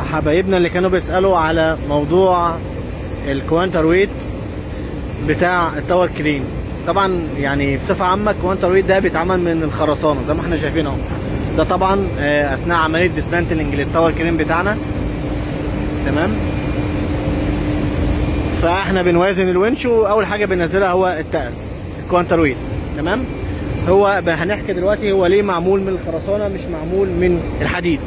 حبايبنا اللي كانوا بيسالوا على موضوع الكوانتر ويت بتاع التاور كرين طبعا يعني بصفه عامه الكوانتر ويت ده بيتعمل من الخرسانه زي ما احنا شايفين اهو ده طبعا آه، اثناء عمليه ديسمانتلنج للتاور كرين بتاعنا تمام فاحنا بنوازن الونش واول حاجه بننزلها هو التقل الكوانتر ويت تمام هو ب- هنحكي دلوقتي هو ليه معمول من الخرسانه مش معمول من الحديد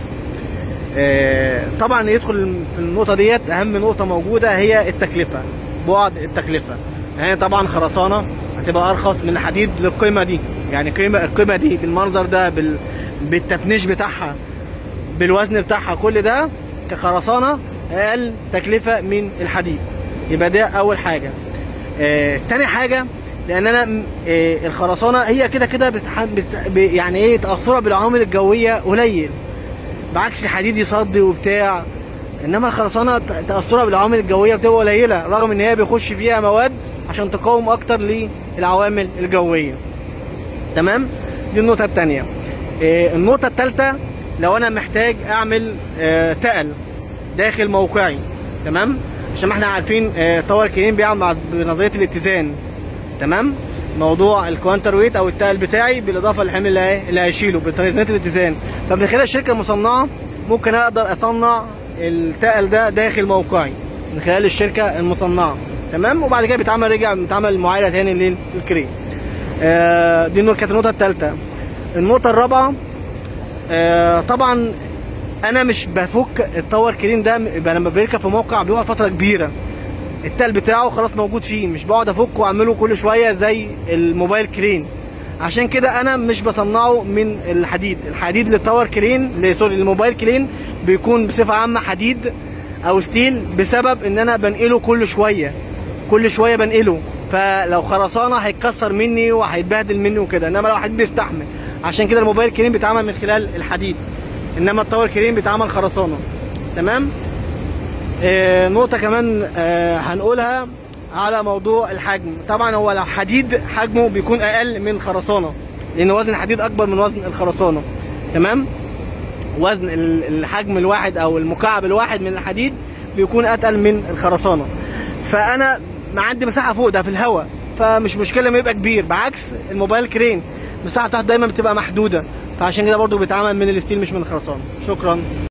آه، طبعا يدخل في النقطه ديت اهم نقطه موجوده هي التكلفه بعد التكلفه يعني طبعا خرسانه هتبقى ارخص من الحديد للقيمه دي يعني قيمه القيمه دي بالمنظر ده بال بالتفنيش بتاعها بالوزن بتاعها كل ده كخرسانه اقل تكلفه من الحديد يبقى ده اول حاجه آه، تاني حاجه لان انا م- آه، الخرسانه هي كده كده بتح... بت... ب- يعني ايه تاثرها بالعوامل الجويه قليل بعكس الحديد يصدي وبتاع انما الخرسانه ت- تاثرها بالعوامل الجويه بتبقى قليله رغم ان هي بيخش فيها مواد عشان تقاوم اكتر للعوامل الجويه تمام دي النقطه الثانيه النقطه الثالثه لو انا محتاج اعمل آه، تقل داخل موقعي تمام عشان ما احنا عارفين آه، طور كريم بيعمل مع بنظريه الاتزان تمام موضوع الكوانتر ويت او التقل بتاعي بالاضافه للحمل اللي هي- اللي هيشيله بنظريه الاتزان فمن خلال الشركه المصنعه ممكن اقدر اصنع التقل ده داخل موقعي من خلال الشركه المصنعه تمام وبعد كده بيتعمل رجع بيتعمل معايره تاني للكريم آه، دي النقطه كانت النقطه الثالثه النقطه الرابعه آه، طبعا انا مش بفك التاور كرين ده يبقى لما بيركب في موقع بيقعد فتره كبيره التال بتاعه خلاص موجود فيه مش بقعد افكه واعمله كل شويه زي الموبايل كرين عشان كده انا مش بصنعه من الحديد الحديد للتاور كرين ل- سوري الموبايل كرين بيكون بصفه عامه حديد او ستيل بسبب ان انا بنقله كل شويه كل شويه بنقله فلو خرسانه هيتكسر مني وهيتبهدل مني وكده انما لو حديد بيستحمل عشان كده الموبايل كريم بيتعمل من خلال الحديد انما التاور كريم بيتعمل خرسانه تمام آه، نقطة كمان آه، هنقولها على موضوع الحجم طبعا هو لو حديد حجمه بيكون اقل من خرسانة لان وزن الحديد اكبر من وزن الخرسانة تمام وزن ال- الحجم الواحد او المكعب الواحد من الحديد بيكون اتقل من الخرسانة فانا ما عندي مساحة فوق ده في الهواء فمش مشكلة ما يبقى كبير بعكس الموبايل كرين المساحة بتاعته دايما بتبقى محدودة فعشان كده برضو بيتعمل من الستيل مش من الخرسانة شكرا